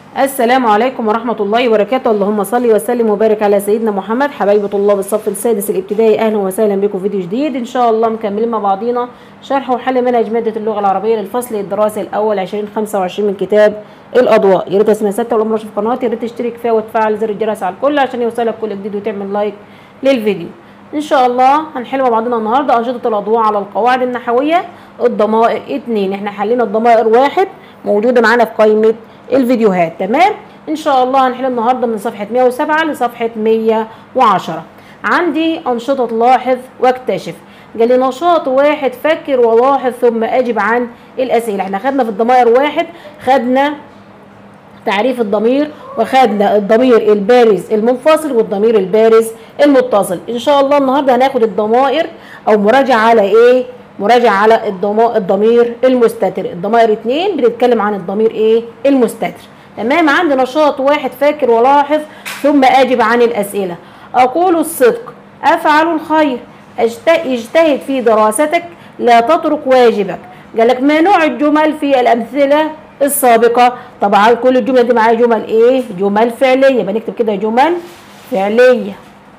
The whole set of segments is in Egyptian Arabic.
السلام عليكم ورحمة الله وبركاته اللهم صل وسلم وبارك على سيدنا محمد حبايب طلاب الصف السادس الابتدائي أهلا وسهلا بكم في فيديو جديد إن شاء الله مكملين مع بعضينا شرح وحل منهج مادة اللغة العربية للفصل الدراسي الأول 2025 من كتاب الأضواء يا ريت اسمها ستة ولو مرة في القناة يا ريت تشترك فيها وتفعل زر الجرس على الكل عشان يوصلك كل جديد وتعمل لايك للفيديو إن شاء الله هنحل مع بعضنا النهاردة أنشطة الأضواء على القواعد النحوية الضمائر اتنين احنا حلينا الضمائر واحد موجودة معانا في قائمة الفيديوهات تمام ان شاء الله هنحل النهارده من صفحه 107 لصفحه 110 عندي انشطه لاحظ واكتشف قال لي نشاط واحد فكر ولاحظ ثم اجب عن الاسئله احنا خدنا في الضمائر واحد خدنا تعريف الضمير وخدنا الضمير البارز المنفصل والضمير البارز المتصل ان شاء الله النهارده هناخد الضمائر او مراجعه على ايه مراجعة على الضمير المستتر الضمائر اتنين بنتكلم عن الضمير ايه المستتر تمام عندي نشاط واحد فاكر ولاحظ ثم اجب عن الاسئله اقول الصدق افعل الخير اجتهد في دراستك لا تترك واجبك قالك ما نوع الجمل في الامثله السابقه طبعا كل الجمله دي معايا جمل ايه جمل فعليه بنكتب كده جمل فعليه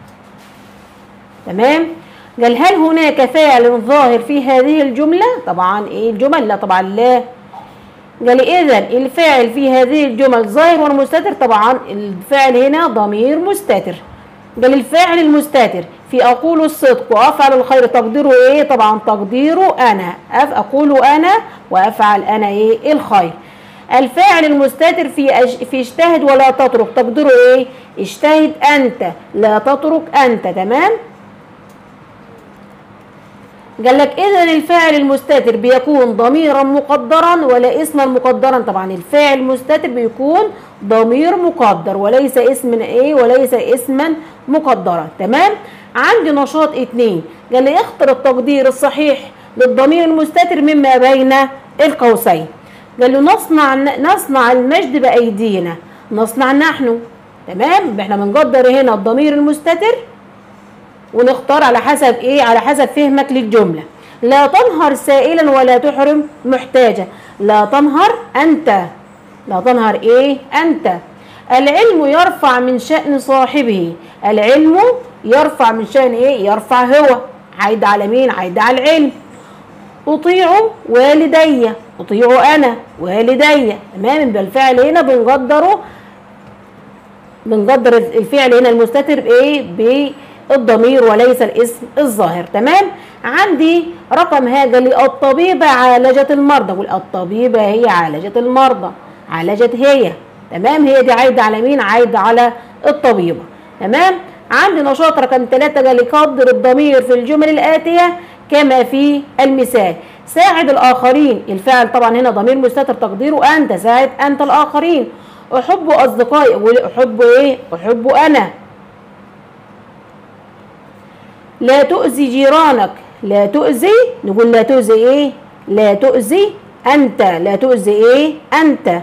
تمام قال هل هناك فاعل ظاهر في هذه الجمله طبعا ايه الجمل لا طبعا لا قال اذا الفاعل في هذه الجمل ظاهر ومستتر طبعا الفاعل هنا ضمير مستتر قال الفاعل المستتر في اقول الصدق وافعل الخير تقديره ايه طبعا تقديره انا أف اقول انا وافعل انا ايه الخير الفاعل المستتر في أج... في اجتهد ولا تترك تقديره ايه اجتهد انت لا تترك انت تمام قال لك اذا الفاعل المستتر بيكون ضميرا مقدرا ولا اسما مقدرا طبعا الفاعل المستتر بيكون ضمير مقدر وليس اسم ايه وليس اسما مقدرا تمام عندي نشاط اتنين قال لي اختر التقدير الصحيح للضمير المستتر مما بين القوسين قال له نصنع نصنع المجد بايدينا نصنع نحن تمام احنا بنقدر هنا الضمير المستتر ونختار على حسب ايه على حسب فهمك للجمله لا تنهر سائلا ولا تحرم محتاجا لا تنهر انت لا تنهر ايه انت العلم يرفع من شأن صاحبه العلم يرفع من شأن ايه يرفع هو عايد على مين عايد على العلم اطيع والدي اطيع انا والدي تمام يبقى الفعل هنا بنقدره بنقدر الفعل هنا المستتر بايه ب الضمير وليس الاسم الظاهر تمام عندي رقم هذا للطبيبة عالجت المرضى والطبيبة هي عالجت المرضى عالجت هي تمام هي دي عايدة على مين عايدة على الطبيبة تمام عندي نشاط رقم ثلاثة قال قدر الضمير في الجمل الآتية كما في المثال ساعد الآخرين الفعل طبعا هنا ضمير مستتر تقديره أنت ساعد أنت الآخرين أحب أصدقائي أحب إيه أحب أنا لا تؤذي جيرانك لا تؤذي نقول لا تؤذي ايه لا تؤذي انت لا تؤذي ايه انت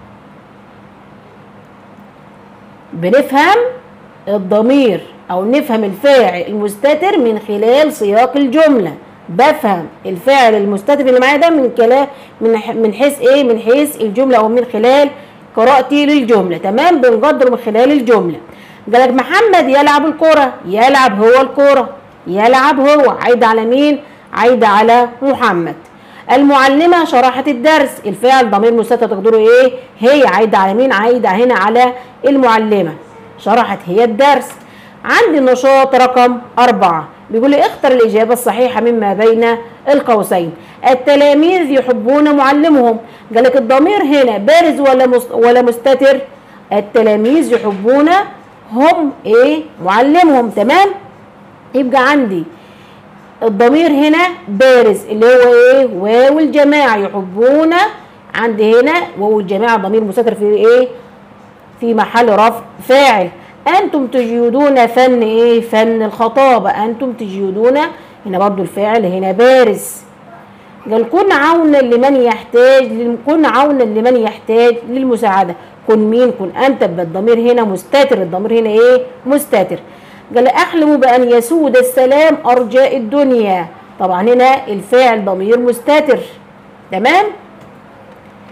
بنفهم الضمير او نفهم الفاعل المستتر من خلال سياق الجمله بفهم الفاعل المستتر اللي معايا ده من كلام من من حيث ايه من حيث الجمله او من خلال قراءتي للجمله تمام بنقدر من خلال الجمله قالك محمد يلعب الكره يلعب هو الكره يلعب هو عايد على مين عايد على محمد المعلمة شرحت الدرس الفعل ضمير مستتر تقدره ايه هي عايدة على مين عايدة هنا على المعلمة شرحت هي الدرس عندي النشاط رقم أربعة بيقول لي اختر الإجابة الصحيحة مما بين القوسين التلاميذ يحبون معلمهم قالك الضمير هنا بارز ولا ولا مستتر التلاميذ يحبون هم ايه معلمهم تمام يبقى عندي الضمير هنا بارز اللي هو ايه واو الجماعة يحبون عندي هنا واو الجماعة ضمير مستتر في ايه في محل رفع فاعل انتم تجيدون فن ايه فن الخطابة انتم تجيدون هنا برضو الفاعل هنا بارز قال كن عونا لمن يحتاج كن عونا لمن يحتاج للمساعدة كن مين كن انت بالضمير هنا مستتر الضمير هنا ايه مستتر قال احلم بان يسود السلام ارجاء الدنيا طبعا هنا الفاعل ضمير مستتر تمام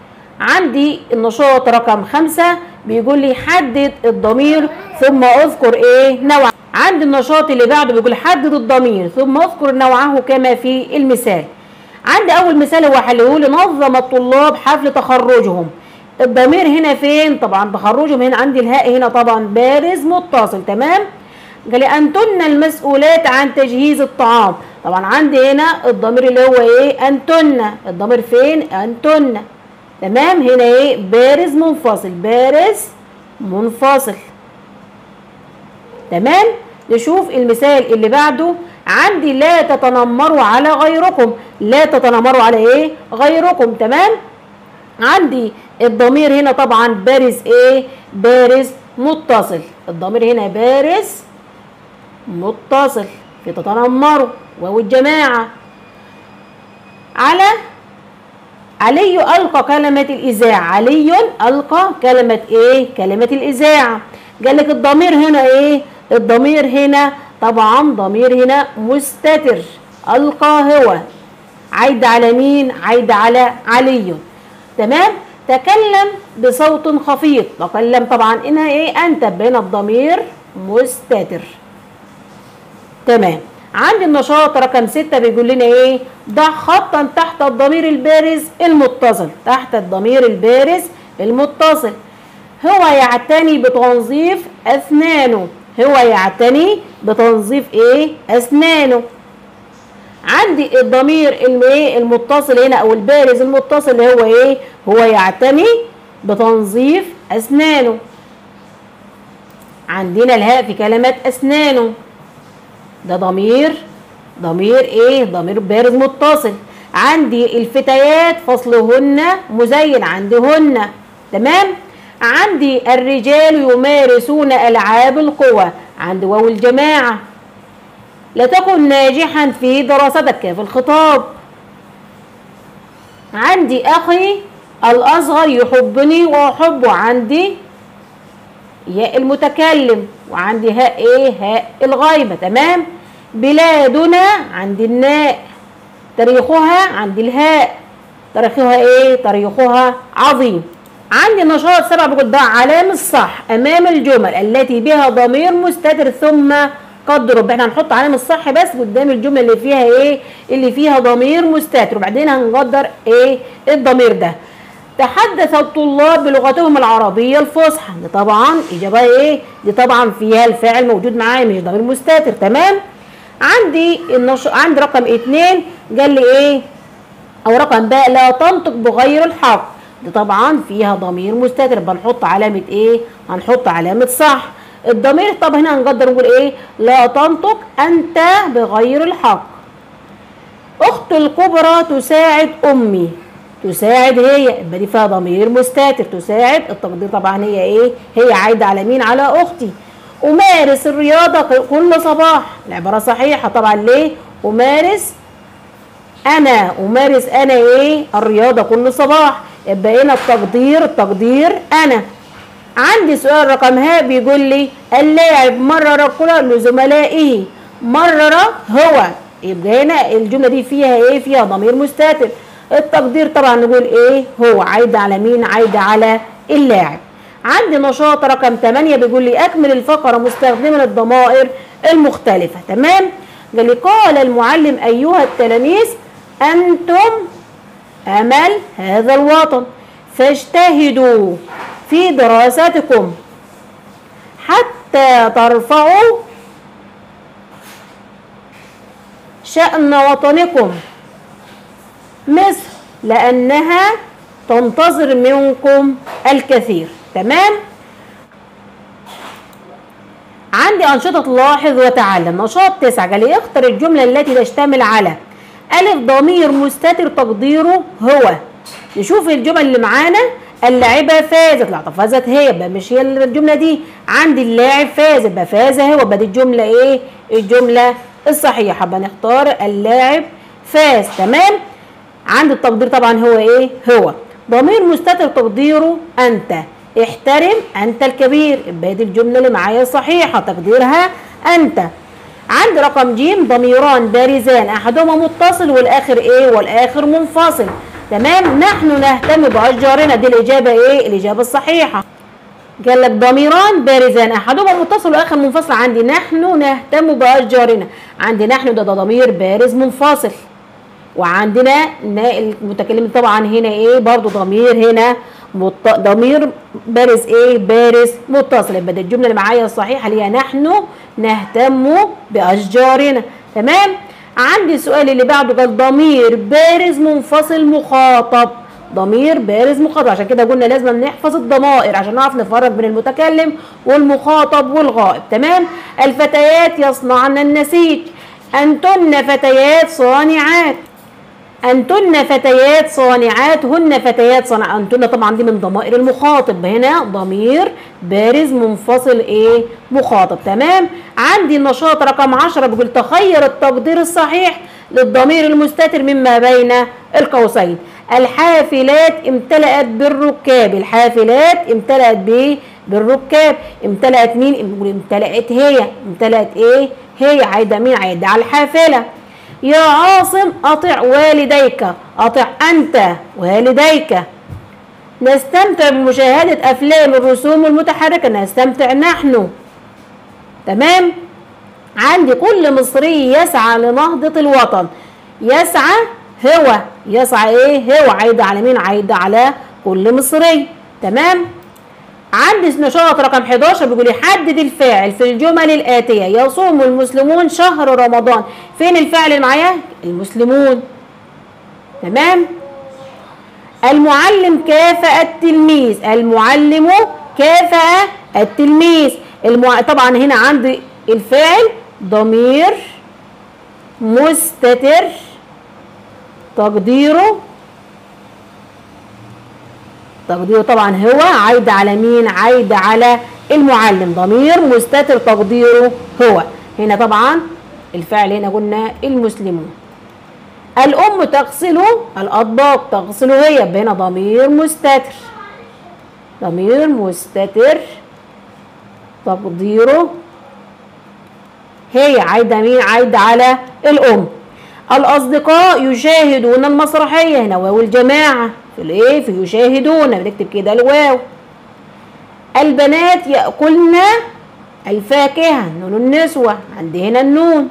عندي النشاط رقم خمسة بيقول لي حدد الضمير ثم اذكر ايه نوع عندي النشاط اللي بعده بيقول حدد الضمير ثم اذكر نوعه كما في المثال عندي اول مثال هو حله لي نظم الطلاب حفل تخرجهم الضمير هنا فين طبعا تخرجهم هنا عندي الهاء هنا طبعا بارز متصل تمام قال لي انتن المسؤولات عن تجهيز الطعام طبعا عندي هنا الضمير اللي هو ايه انتن الضمير فين انتن تمام هنا ايه بارز منفصل بارز منفصل تمام نشوف المثال اللي بعده عندي لا تتنمروا على غيركم لا تتنمروا على ايه غيركم تمام عندي الضمير هنا طبعا بارز ايه بارز متصل الضمير هنا بارز متصل في تتنمروا وهو الجماعة على علي ألقى كلمة الإذاعة علي ألقى كلمة إيه كلمة الإذاعة قال لك الضمير هنا إيه الضمير هنا طبعا ضمير هنا مستتر ألقى هو عايد على مين عايد على علي تمام تكلم بصوت خفيض تكلم طبعا انها ايه انت بين الضمير مستتر تمام عندي النشاط رقم ستة بيقول لنا ايه ضع خطا تحت الضمير البارز المتصل تحت الضمير البارز المتصل هو يعتني بتنظيف اسنانه هو يعتني بتنظيف ايه اسنانه عندي الضمير الايه المتصل هنا او البارز المتصل اللي هو ايه هو يعتني بتنظيف اسنانه عندنا الهاء في كلمة اسنانه ده ضمير ضمير ايه ضمير بارز متصل عندي الفتيات فصلهن مزين عندهن تمام عندي الرجال يمارسون العاب القوى عند واو الجماعه لا تكن ناجحا في دراستك في الخطاب عندي اخي الاصغر يحبني واحبه عندي ياء المتكلم وعندي هاء ايه هاء الغيبة تمام بلادنا عند الناء تاريخها عند الهاء تاريخها ايه تاريخها عظيم عندي نشاط سبع بقول ده علام الصح امام الجمل التي بها ضمير مستتر ثم قدر احنا هنحط علامه الصح بس قدام الجمله اللي فيها ايه اللي فيها ضمير مستتر وبعدين هنقدر ايه الضمير ده تحدث الطلاب بلغتهم العربيه الفصحى دي طبعا اجابه ايه دي طبعا فيها الفاعل موجود معايا مش ضمير مستتر تمام عندي النش... عندي رقم اتنين قال لي ايه او رقم باء لا تنطق بغير الحق دي طبعا فيها ضمير مستتر بنحط علامه ايه هنحط علامه صح الضمير طب هنا هنقدر نقول ايه لا تنطق انت بغير الحق اخت الكبرى تساعد امي تساعد هي يبقى دي فيها ضمير مستتر تساعد التقدير طبعا هي ايه هي عايده على مين على اختي امارس الرياضه كل صباح العباره صحيحه طبعا ليه امارس انا امارس انا ايه الرياضه كل صباح يبقى هنا التقدير التقدير انا عندي سؤال رقم ها بيقول لي اللاعب مرر الكرة لزملائه مرر هو يبقى هنا الجملة دي فيها ايه فيها ضمير مستتر التقدير طبعا نقول ايه هو عايد على مين عايد على اللاعب عندي نشاط رقم 8 بيقول لي اكمل الفقرة مستخدما الضمائر المختلفة تمام قال لي قال المعلم ايها التلاميذ انتم امل هذا الوطن فاجتهدوا في دراستكم حتى ترفعوا شأن وطنكم مصر لأنها تنتظر منكم الكثير تمام عندي أنشطة لاحظ وتعلم نشاط تسعة قال لي اختر الجملة التي تشتمل على ألف ضمير مستتر تقديره هو نشوف الجمل اللي معانا اللاعبة فازت لا طب فازت هي يبقى مش هي الجملة دي عندي اللاعب فاز يبقى فاز هو يبقى دي الجملة ايه الجملة الصحيحة يبقى نختار اللاعب فاز تمام عندي التقدير طبعا هو ايه هو ضمير مستتر تقديره انت احترم انت الكبير يبقى دي الجملة اللي معايا صحيحة تقديرها انت عندي رقم ج ضميران بارزان احدهما متصل والاخر ايه والاخر منفصل تمام نحن نهتم باشجارنا دي الاجابه ايه الاجابه الصحيحه قال لك ضميران بارزان احدهما متصل واخر منفصل عندي نحن نهتم باشجارنا عندي نحن ده, ده ضمير بارز منفصل وعندنا المتكلم طبعا هنا ايه برضو ضمير هنا مط... ضمير بارز ايه بارز متصل يبقى الجمله اللي معايا الصحيحه اللي هي نحن نهتم باشجارنا تمام عندي السؤال اللي بعده قال ضمير بارز منفصل مخاطب ضمير بارز مخاطب عشان كده قلنا لازم نحفظ الضمائر عشان نعرف نفرق بين المتكلم والمخاطب والغائب تمام الفتيات يصنعن النسيج انتن فتيات صانعات أنتن فتيات صانعات هن فتيات صانعات أنتن طبعا دي من ضمائر المخاطب هنا ضمير بارز منفصل إيه مخاطب تمام عندي النشاط رقم 10 بيقول تخير التقدير الصحيح للضمير المستتر مما بين القوسين الحافلات امتلأت بالركاب الحافلات امتلأت بايه بالركاب امتلأت مين بنقول امتلأت هي امتلأت ايه هي عايده مين عايده على الحافله يا عاصم أطع والديك أطع أنت والديك نستمتع بمشاهدة أفلام الرسوم المتحركة نستمتع نحن تمام عندي كل مصري يسعى لنهضة الوطن يسعى هو يسعى ايه هو عايدة على مين عايدة على كل مصري تمام عندي نشاط رقم 11 بيقول يحدد الفاعل في الجمل الآتية يصوم المسلمون شهر رمضان فين الفاعل اللي معايا المسلمون تمام المعلم كافأ التلميذ المعلم كافأ التلميذ المع... طبعا هنا عندي الفاعل ضمير مستتر تقديره تقديره طبعا هو عايد على مين عايد على المعلم ضمير مستتر تقديره هو هنا طبعا الفعل هنا قلنا المسلمون الأم تغسل الأطباق تغسل هي هنا ضمير مستتر ضمير مستتر تقديره هي عايدة مين عايدة على الأم الأصدقاء يشاهدون المسرحية هنا واو الجماعة في الايه في يشاهدون بنكتب كده الواو البنات يأكلن الفاكهة نون النسوة عندي هنا النون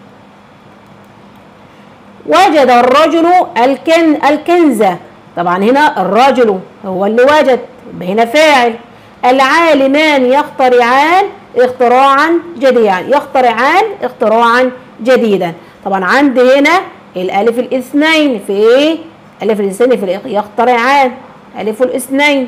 وجد الرجل الكن الكنزة طبعا هنا الرجل هو اللي وجد هنا فاعل العالمان يخترعان اختراعا جديدا يخترعان اختراعا جديدا طبعا عندي هنا الالف الاثنين في ايه الف الاثنين في يخترعان الف الاثنين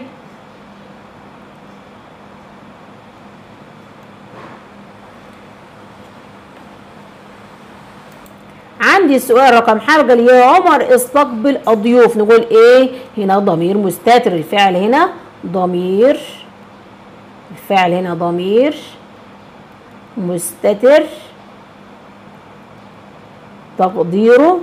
عندي السؤال رقم حرجة يا عمر استقبل الضيوف نقول ايه هنا ضمير مستتر الفعل هنا ضمير الفعل هنا ضمير مستتر تقديره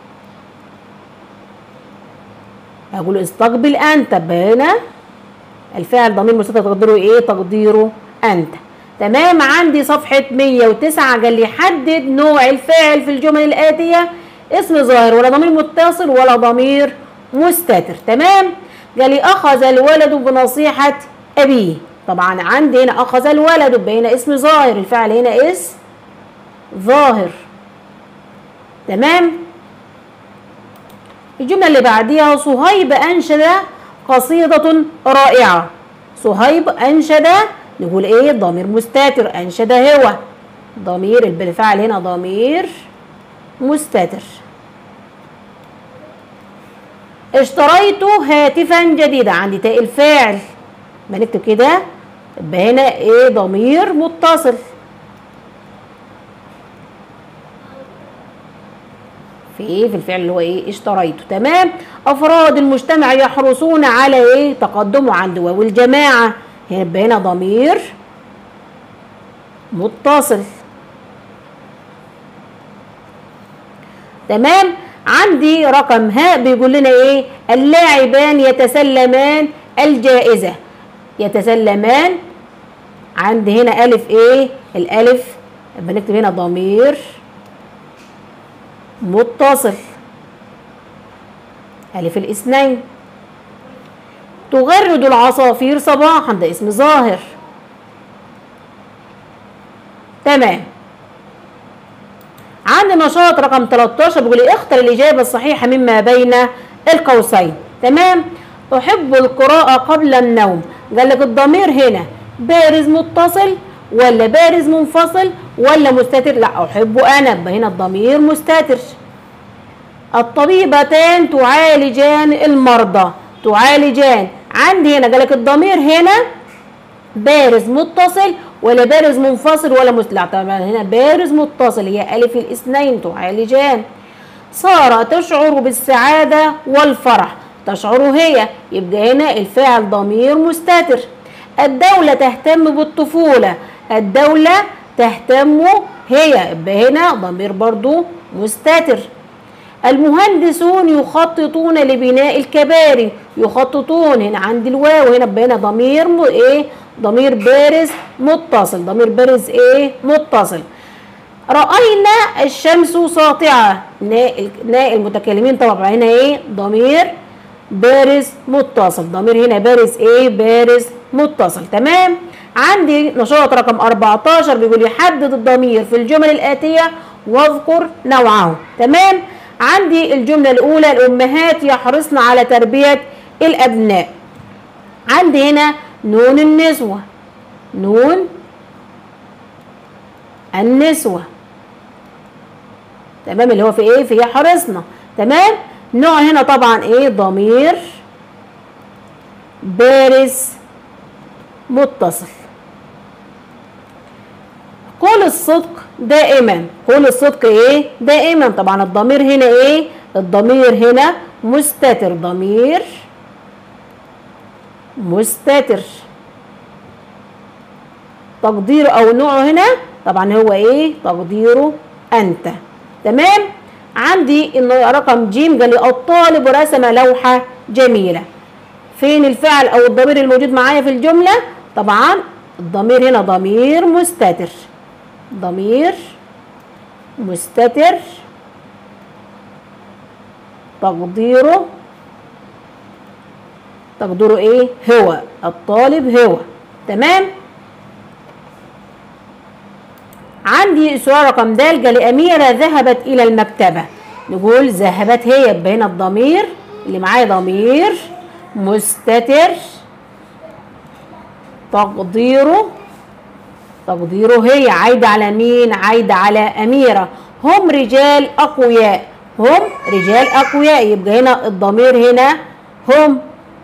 اقول استقبل انت هنا الفعل ضمير مستتر تقديره ايه تقديره انت تمام عندي صفحة 109 قال لي حدد نوع الفاعل في الجمل الآتية اسم ظاهر ولا ضمير متصل ولا ضمير مستتر تمام قال لي أخذ الولد بنصيحة أبيه طبعا عندي هنا أخذ الولد بين اسم ظاهر الفعل هنا اسم ظاهر تمام الجملة اللي بعديها صهيب أنشد قصيدة رائعة صهيب أنشد نقول ايه ضمير مستتر انشد هو ضمير بالفعل هنا ضمير مستتر اشتريت هاتفا جديدا عندي تاء الفاعل بنكتب كده يبقى هنا ايه ضمير متصل في ايه في الفعل اللي هو ايه اشتريته تمام افراد المجتمع يحرصون على ايه تقدمه عند واو الجماعه يبقى هنا ضمير متصل تمام عندي رقم هاء بيقول لنا ايه اللاعبان يتسلمان الجائزة يتسلمان عندي هنا ألف ايه الألف بنكتب هنا ضمير متصل ألف الاثنين تغرد العصافير صباحا ده اسم ظاهر تمام عندي نشاط رقم 13 بيقول لي اختر الإجابة الصحيحة مما بين القوسين تمام أحب القراءة قبل النوم قال لك الضمير هنا بارز متصل ولا بارز منفصل ولا مستتر لا أحبه أنا يبقى هنا الضمير مستتر الطبيبتان تعالجان المرضى تعالجان عندي هنا قال لك الضمير هنا بارز متصل ولا بارز منفصل ولا مست... لا طبعا هنا بارز متصل هي ألف الاثنين تعالجان سارة تشعر بالسعادة والفرح تشعر هي يبقى هنا الفاعل ضمير مستتر الدولة تهتم بالطفولة الدولة تهتم هي يبقى هنا ضمير برضو مستتر المهندسون يخططون لبناء الكباري يخططون هنا عند الواو هنا بقينا ضمير م... ايه ضمير بارز متصل ضمير بارز ايه متصل رأينا الشمس ساطعة ناء ناء المتكلمين طبعا هنا ايه ضمير بارز متصل ضمير هنا بارز ايه بارز متصل تمام عندي نشاط رقم 14 بيقول يحدد الضمير في الجمل الآتية واذكر نوعه تمام عندي الجملة الأولى الأمهات يحرصن على تربية الأبناء عندي هنا نون النسوة نون النسوة تمام اللي هو في ايه في يحرصنا تمام نوع هنا طبعا ايه ضمير بارز متصل قول الصدق دائما قول الصدق ايه دائما طبعا الضمير هنا ايه الضمير هنا مستتر ضمير مستتر تقديره او نوعه هنا طبعا هو ايه تقديره انت تمام عندي انه رقم جيم قال لي الطالب رسم لوحه جميله فين الفعل او الضمير الموجود معايا في الجمله طبعا الضمير هنا ضمير مستتر ضمير مستتر تقديره تقديره ايه هو الطالب هو تمام عندي سؤال رقم د قال أميرة ذهبت إلى المكتبة نقول ذهبت هي يبقى هنا الضمير اللي معايا ضمير مستتر تقديره تقديره هي عايدة على مين عايدة على أميرة هم رجال أقوياء هم رجال أقوياء يبقى هنا الضمير هنا هم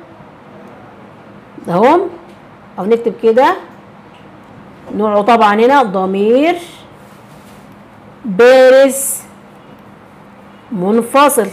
ده هم أو نكتب كده نوعه طبعا هنا ضمير بارز منفصل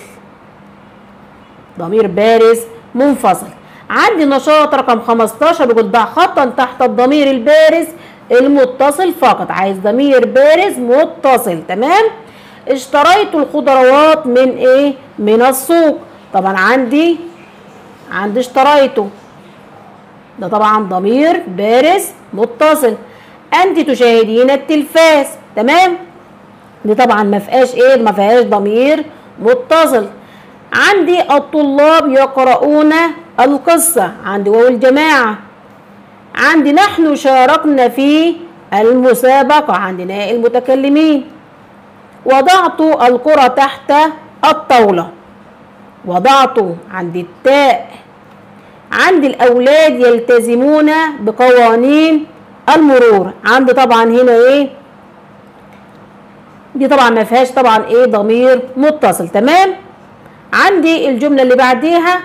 ضمير بارز منفصل عندي نشاط رقم 15 بيقول ضع خطا تحت الضمير البارز المتصل فقط عايز ضمير بارز متصل تمام اشتريت الخضروات من ايه من السوق طبعا عندي عندي اشتريته ده طبعا ضمير بارز متصل انت تشاهدين التلفاز تمام دي طبعا ما فيهاش ايه ما فيهاش ضمير متصل عندي الطلاب يقرؤون القصة عندي واو الجماعة عندي نحن شاركنا في المسابقة عندنا المتكلمين وضعت الكرة تحت الطاولة وضعت عندي التاء عندي الأولاد يلتزمون بقوانين المرور عندي طبعا هنا ايه دي طبعا ما فيهاش طبعا ايه ضمير متصل تمام عندي الجملة اللي بعديها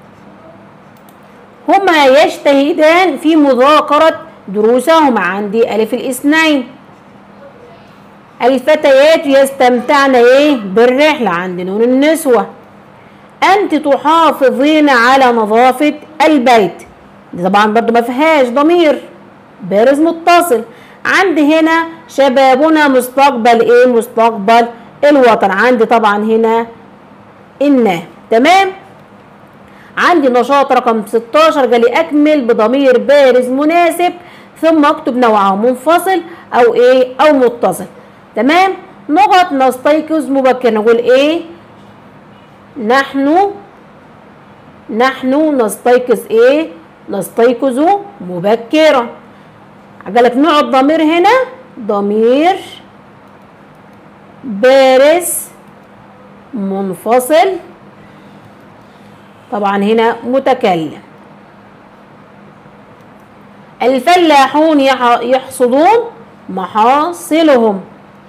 هما يجتهدان في مذاكرة دروسهما عندي ألف الاثنين الفتيات يستمتعن ايه بالرحلة عند نون النسوة أنت تحافظين على نظافة البيت دي طبعا برضو ما فيهاش ضمير بارز متصل عندي هنا شبابنا مستقبل ايه مستقبل الوطن عندي طبعا هنا إن تمام عندي نشاط رقم 16 قال لي اكمل بضمير بارز مناسب ثم اكتب نوعه منفصل او ايه او متصل تمام نقط نستيقظ مبكرا نقول ايه نحن نحن نستيقظ ايه نستيقظ مبكرا عجلك نوع الضمير هنا ضمير بارز منفصل طبعا هنا متكلم الفلاحون يحصدون محاصلهم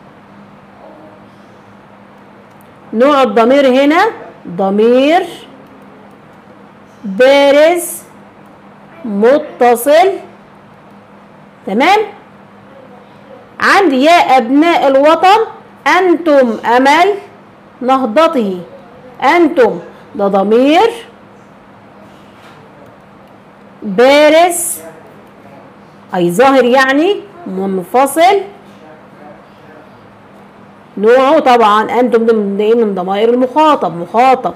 نوع الضمير هنا ضمير بارز متصل تمام عندي يا أبناء الوطن أنتم أمل نهضته أنتم ده ضمير بارز أي ظاهر يعني منفصل نوعه طبعا أنتم من من ضمائر المخاطب مخاطب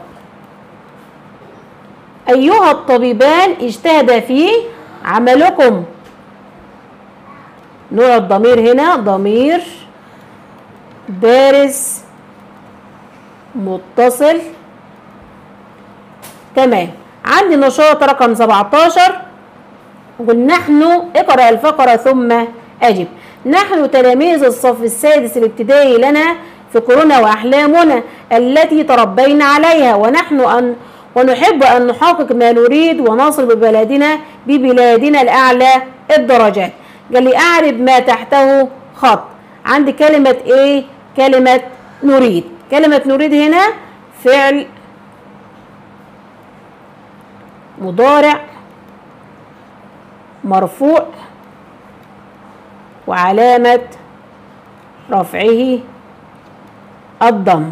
أيها الطبيبان اجتهد في عملكم نوع الضمير هنا ضمير بارز متصل تمام عندي نشاط رقم 17 قل نحن اقرأ الفقرة ثم أجب نحن تلاميذ الصف السادس الابتدائي لنا فكرنا وأحلامنا التي تربينا عليها ونحن أن ونحب أن نحقق ما نريد ونصل ببلدنا ببلادنا الأعلى الدرجات قال لي أعرب ما تحته خط عندي كلمة إيه كلمة نريد كلمة نريد هنا فعل مضارع مرفوع وعلامة رفعه الضم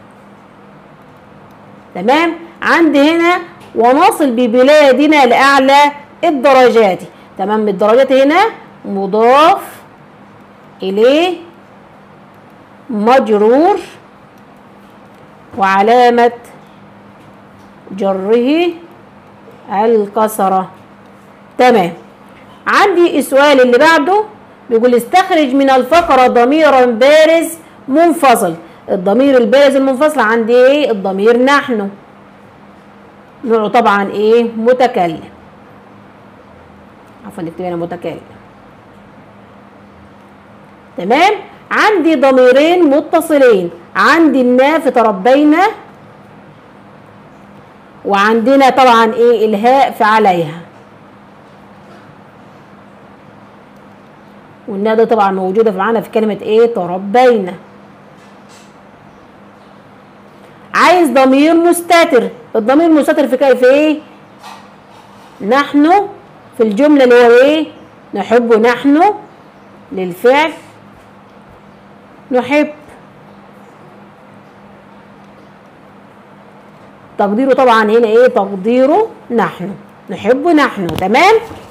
تمام عندي هنا ونصل ببلادنا لأعلى الدرجات تمام الدرجات هنا مضاف إليه مجرور وعلامة جره الكسرة تمام عندي السؤال اللي بعده بيقول استخرج من الفقرة ضميرا بارز منفصل الضمير البارز المنفصل عندي ايه الضمير نحن نوعه طبعا ايه متكلم عفوا نكتب هنا متكلم تمام عندي ضميرين متصلين عندي الناف تربينا وعندنا طبعا ايه الهاء في عليها والناء ده طبعا موجوده في معانا في كلمه ايه تربينا عايز ضمير مستتر الضمير المستتر في في ايه نحن في الجمله اللي هو ايه نحب نحن للفعل نحب تقديره طبعا هنا ايه تقديره نحن نحب نحن تمام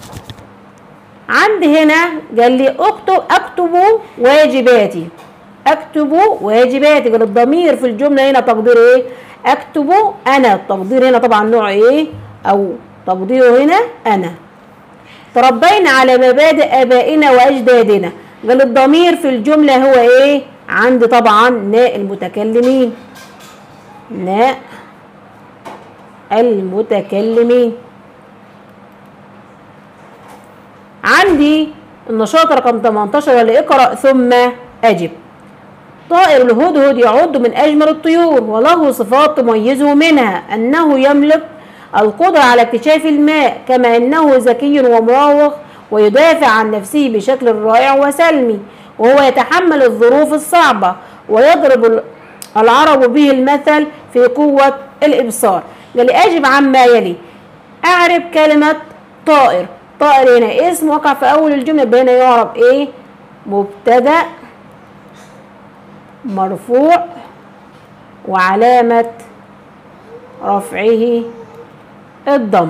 عندي هنا قال لي اكتب اكتب واجباتي اكتب واجباتي قال الضمير في الجمله هنا تقديره ايه اكتب انا التقدير هنا طبعا نوع ايه او تقديره هنا انا تربينا على مبادئ ابائنا واجدادنا قال الضمير في الجمله هو ايه عندي طبعا ناء المتكلمين ناء المتكلمين عندي النشاط رقم 18 ولا اقرأ ثم أجب طائر الهدهد يعد من أجمل الطيور وله صفات تميزه منها أنه يملك القدرة على اكتشاف الماء كما أنه ذكي ومراوغ ويدافع عن نفسه بشكل رائع وسلمي وهو يتحمل الظروف الصعبة ويضرب العرب به المثل في قوة الإبصار قال أجب عما يلي أعرب كلمة طائر طائر هنا اسم وقع في أول الجملة يبقى هنا يعرب إيه مبتدأ مرفوع وعلامة رفعه الضم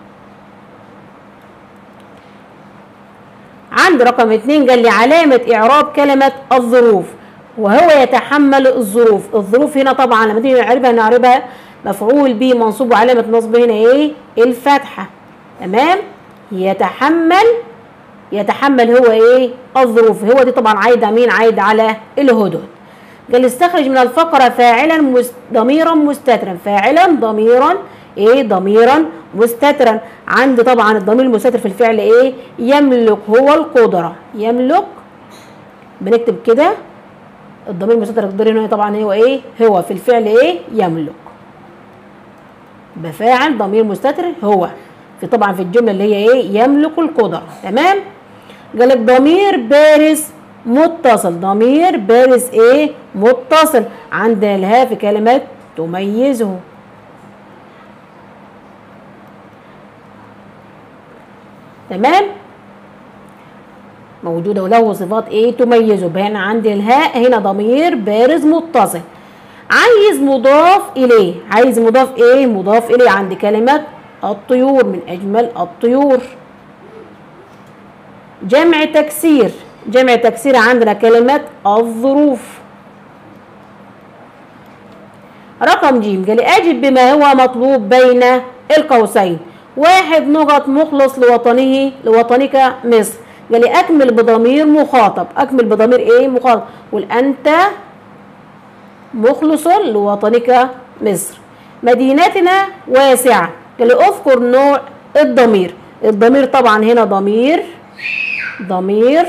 عند رقم اتنين قال لي علامة إعراب كلمة الظروف وهو يتحمل الظروف الظروف هنا طبعا لما تيجي نعربها نعربها مفعول به منصوب وعلامة نصب هنا ايه الفتحة تمام يتحمل يتحمل هو ايه الظروف هو دي طبعا عايدة مين عايدة على الهدهد قال استخرج من الفقرة فاعلا مست... ضميرا مستترا فاعلا ضميرا ايه ضميرا مستترا عندي طبعا الضمير المستتر في الفعل ايه يملك هو القدره يملك بنكتب كده الضمير المستتر الضمير هنا طبعا هو ايه هو في الفعل ايه يملك بفاعل ضمير مستتر هو في طبعا في الجمله اللي هي ايه يملك القدره تمام قالك ضمير بارز متصل ضمير بارز ايه متصل عندنا الها في كلمات تميزه تمام موجوده وله صفات ايه تميزه بين عندي الهاء هنا ضمير بارز متصل عايز مضاف اليه عايز مضاف ايه مضاف اليه عندي كلمات الطيور من اجمل الطيور جمع تكسير جمع تكسير عندنا كلمات الظروف رقم ج قال اجب بما هو مطلوب بين القوسين واحد نقط مخلص لوطنه لوطنك مصر قال لي اكمل بضمير مخاطب اكمل بضمير ايه مخاطب قول انت مخلص لوطنك مصر مدينتنا واسعه قال لي اذكر نوع الضمير الضمير طبعا هنا ضمير ضمير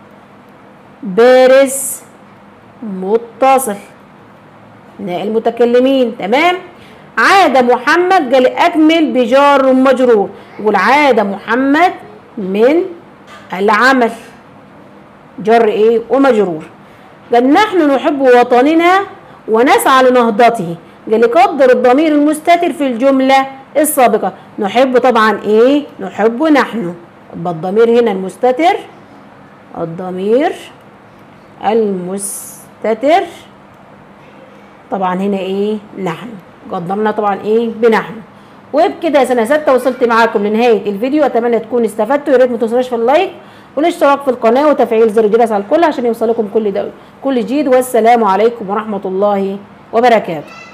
بارز متصل المتكلمين تمام عاد محمد قال اكمل بجار مجرور يقول عاد محمد من العمل جر ايه ومجرور قال نحن نحب وطننا ونسعى لنهضته قال قدر الضمير المستتر في الجملة السابقة نحب طبعا ايه نحب نحن يبقى الضمير هنا المستتر الضمير المستتر طبعا هنا ايه نحن قدرنا طبعا ايه بنحن وبكده يا سنه سته وصلت معاكم لنهايه الفيديو اتمنى تكونوا استفدتوا يا ريت ما تنسوناش في اللايك والاشتراك في القناه وتفعيل زر الجرس على الكل عشان يوصلكم كل ده كل جديد والسلام عليكم ورحمه الله وبركاته